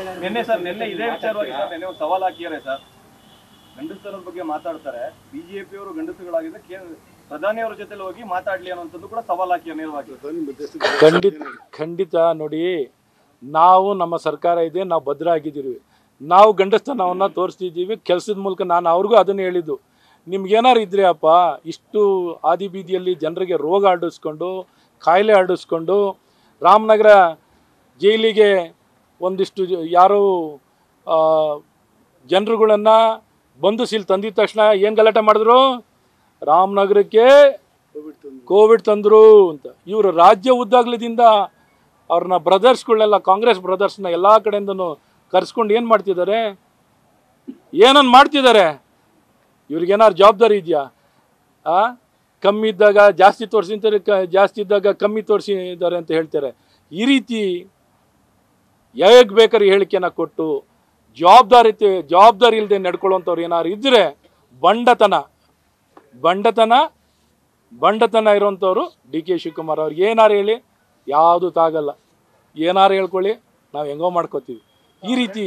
ನಿನ್ನೆ ಸರ್ ನಿನ್ನೆ ಇದೇ ವಿಚಾರವಾಗಿ ಸರ್ ನಿನ್ನೆ ಒಂದು ಸವಾಲ್ ಹಾಕಿದ್ದಾರೆ ಸರ್ ಗಂಡಸರ ಬಗ್ಗೆ ಮಾತಾಡ್ತಾರೆ ಬಿಜೆಪಿಯವರು ಗಂಡಸುಗಳಾಗಿದ್ರೆ ಕೇಂದ್ರ ಪ್ರಧಾನಿಯವರ ಜೊತೆ ಹೋಗಿ ಮಾತಾಡ್ಲಿ ಅನ್ನೋಂಥದ್ದು ಕೂಡ ಸವಾಲ್ ಹಾಕಿದ್ದಾರೆ ನೇರವಾಗಿ ಖಂಡಿತ ಖಂಡಿತ ನೋಡಿ ನಾವು ನಮ್ಮ ಸರ್ಕಾರ ಇದೆ ನಾವು ಭದ್ರ ಆಗಿದ್ದೀವಿ ನಾವು ಗಂಡಸ್ತನವನ್ನು ತೋರಿಸ್ತಿದ್ದೀವಿ ಕೆಲಸದ ಮೂಲಕ ನಾನು ಅವ್ರಿಗೂ ಅದನ್ನು ಹೇಳಿದ್ದು ನಿಮ್ಗೇನಾರು ಇದ್ರೆ ಅಪ್ಪ ಇಷ್ಟು ಆದಿ ಬೀದಿಯಲ್ಲಿ ಜನರಿಗೆ ರೋಗ ಹರಡಿಸ್ಕೊಂಡು ಕಾಯಿಲೆ ಹರಡಿಸ್ಕೊಂಡು ರಾಮನಗರ ಜೈಲಿಗೆ ಒಂದಿಷ್ಟು ಜ- ಯಾರೋ ಜನರುಗಳನ್ನು ಬಂಧಿಸಿಲ್ ತಂದಿದ ತಕ್ಷಣ ಏನು ಗಲಾಟೆ ಮಾಡಿದ್ರು ರಾಮನಗರಕ್ಕೆ ಕೋವಿಡ್ ತಂದರು ಅಂತ ಇವರು ರಾಜ್ಯ ಉದ್ದಾಗ್ಲದಿಂದ ಅವ್ರನ್ನ ಬ್ರದರ್ಸ್ಗಳನ್ನೆಲ್ಲ ಕಾಂಗ್ರೆಸ್ ಬ್ರದರ್ಸ್ನ ಎಲ್ಲ ಕಡೆಯಿಂದನೂ ಕರ್ಸ್ಕೊಂಡು ಏನು ಮಾಡ್ತಿದ್ದಾರೆ ಏನನ್ನು ಮಾಡ್ತಿದ್ದಾರೆ ಇವ್ರಿಗೇನಾರು ಜವಾಬ್ದಾರಿ ಇದೆಯಾ ಆ ಕಮ್ಮಿ ಇದ್ದಾಗ ಜಾಸ್ತಿ ತೋರಿಸಿದ್ದಾರೆ ಕ ಜಾಸ್ತಿ ಇದ್ದಾಗ ಕಮ್ಮಿ ತೋರಿಸಿದ್ದಾರೆ ಅಂತ ಹೇಳ್ತಾರೆ ಈ ರೀತಿ ಹೇಗೆ ಬೇಕಾದ್ರೆ ಹೇಳಿಕೆನ ಕೊಟ್ಟು ಜವಾಬ್ದಾರಿ ಜವಾಬ್ದಾರಿ ಇಲ್ಲದೆ ನಡ್ಕೊಳ್ಳೋಂಥವ್ರು ಏನಾರು ಇದ್ದರೆ ಬಂಡತನ ಬಂಡತನ ಬಂಡತನ ಇರೋಂಥವ್ರು ಡಿ ಕೆ ಶಿವಕುಮಾರ್ ಅವ್ರಿಗೆ ಏನಾರು ಹೇಳಿ ಯಾವುದು ತಾಗಲ್ಲ ಏನಾರು ಹೇಳ್ಕೊಳ್ಳಿ ನಾವು ಹೆಂಗೋ ಮಾಡ್ಕೋತೀವಿ ಈ ರೀತಿ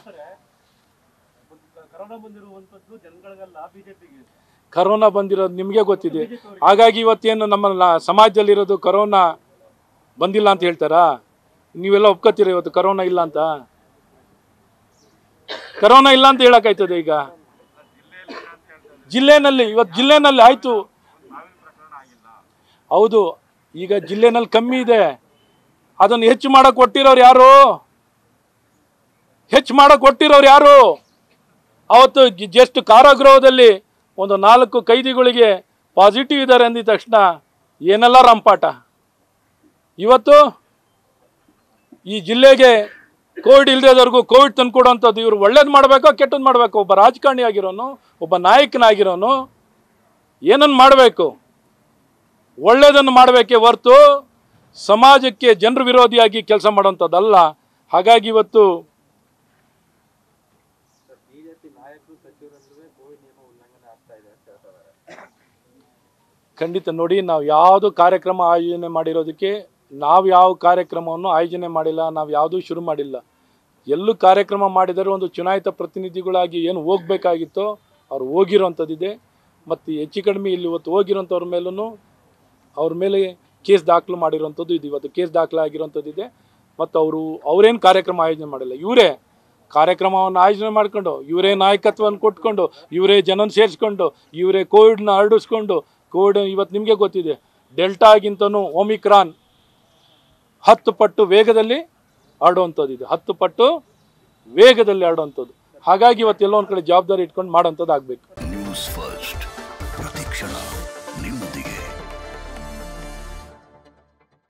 ಕರೋನಾ ಬಂದಿರುವಂತದ್ದು ಜನಗಳಿಗೆಲ್ಲ ಬಿಜೆಪಿಗೆ ಕರೋನಾ ಬಂದಿರೋದು ನಿಮಗೆ ಗೊತ್ತಿದೆ ಹಾಗಾಗಿ ಇವತ್ತೇನು ನಮ್ಮ ಲ- ಸಮಾಜದಲ್ಲಿರೋದು ಕರೋನಾ ಬಂದಿಲ್ಲ ಅಂತ ಹೇಳ್ತಾರಾ ನೀವೆಲ್ಲ ಒಪ್ಕೋತೀರ ಇವತ್ತು ಕರೋನಾ ಇಲ್ಲ ಅಂತ ಕರೋನಾ ಇಲ್ಲ ಅಂತ ಹೇಳಕ್ಕಾಯ್ತದೆ ಈಗ ಜಿಲ್ಲೆನಲ್ಲಿ ಇವತ್ತು ಜಿಲ್ಲೆನಲ್ಲಿ ಆಯ್ತು ಹೌದು ಈಗ ಜಿಲ್ಲೆನಲ್ಲಿ ಕಮ್ಮಿ ಇದೆ ಅದನ್ನು ಹೆಚ್ಚು ಮಾಡಕ್ ಕೊಟ್ಟಿರೋರು ಯಾರು ಹೆಚ್ಚು ಮಾಡಕ್ ಕೊಟ್ಟಿರೋರು ಯಾರು ಅವತ್ತು ಜ- ಜಸ್ಟ್ ಕಾರಾಗೃಹದಲ್ಲಿ ಒಂದು ನಾಲ್ಕು ಕೈದಿಗಳಿಗೆ ಪಾಸಿಟಿವ್ ಇದ್ದಾರೆ ಅಂದಿದ ತಕ್ಷಣ ಏನೆಲ್ಲ ರಂಪಾಟ ಇವತ್ತು ಈ ಜಿಲ್ಲೆಗೆ ಕೋವಿಡ್ ಇಲ್ದೇದವ್ರಿಗೂ ಕೋವಿಡ್ ತಂದ್ಕೊಡೋಂಥದ್ದು ಇವರು ಒಳ್ಳೇದು ಮಾಡಬೇಕೋ ಕೆಟ್ಟದ್ದು ಮಾಡಬೇಕು ಒಬ್ಬ ರಾಜಕಾರಣಿ ಆಗಿರೋನು ಒಬ್ಬ ನಾಯಕನಾಗಿರೋನು ಏನನ್ನು ಮಾಡಬೇಕು ಒಳ್ಳೆಯದನ್ನು ಮಾಡಬೇಕೇ ಹೊರ್ತು ಸಮಾಜಕ್ಕೆ ಜನರ ವಿರೋಧಿಯಾಗಿ ಕೆಲಸ ಮಾಡೋಂಥದ್ದಲ್ಲ ಹಾಗಾಗಿ ಇವತ್ತು ಖಂಡಿತ ನೋಡಿ ನಾವು ಯಾವುದು ಕಾರ್ಯಕ್ರಮ ಆಯೋಜನೆ ಮಾಡಿರೋದಕ್ಕೆ ನಾವು ಯಾವ ಕಾರ್ಯಕ್ರಮವನ್ನು ಆಯೋಜನೆ ಮಾಡಿಲ್ಲ ನಾವು ಯಾವುದೂ ಶುರು ಮಾಡಿಲ್ಲ ಎಲ್ಲೂ ಕಾರ್ಯಕ್ರಮ ಮಾಡಿದರೆ ಒಂದು ಚುನಾಯಿತ ಪ್ರತಿನಿಧಿಗಳಾಗಿ ಏನು ಹೋಗ್ಬೇಕಾಗಿತ್ತೋ ಅವ್ರು ಹೋಗಿರೋಂಥದ್ದಿದೆ ಮತ್ತು ಹೆಚ್ಚು ಕಡಿಮೆ ಇಲ್ಲಿ ಇವತ್ತು ಹೋಗಿರೋಂಥವ್ರ ಮೇಲೂ ಅವ್ರ ಮೇಲೆ ಕೇಸ್ ದಾಖಲು ಮಾಡಿರೋಂಥದ್ದು ಇದು ಇವತ್ತು ಕೇಸ್ ದಾಖಲೆ ಆಗಿರೋಂಥದ್ದಿದೆ ಮತ್ತು ಅವರು ಅವರೇನು ಕಾರ್ಯಕ್ರಮ ಆಯೋಜನೆ ಮಾಡಿಲ್ಲ ಇವರೇ ಕಾರ್ಯಕ್ರಮವನ್ನು ಆಯೋಜನೆ ಮಾಡ್ಕೊಂಡು ಇವರೇ ನಾಯಕತ್ವವನ್ನು ಕೊಟ್ಕೊಂಡು ಇವರೇ ಜನನ ಸೇರಿಸ್ಕೊಂಡು ಇವರೇ ಕೋವಿಡ್ನ ಹರಡಿಸ್ಕೊಂಡು ಕೋವಿಡ್ ಇವತ್ತು ನಿಮಗೆ ಗೊತ್ತಿದೆ ಡೆಲ್ಟಾಗಿಂತನೂ ಒಮಿಕ್ರಾನ್ ಹತ್ತು ಪಟ್ಟು ವೇಗದಲ್ಲಿ ಹರಡುವಂಥದ್ದು ಇದು ಹತ್ತು ಪಟ್ಟು ವೇಗದಲ್ಲಿ ಹರಡುವಂಥದ್ದು ಹಾಗಾಗಿ ಇವತ್ತು ಎಲ್ಲೋ ಒಂದು ಕಡೆ ಜವಾಬ್ದಾರಿ ಇಟ್ಕೊಂಡು ಮಾಡೋಂಥದ್ದು ಆಗಬೇಕು ನ್ಯೂಸ್ ಫಸ್ಟ್ ಪ್ರತಿಕ್ಷಣ ನಿಮ್ಮೊಂದಿಗೆ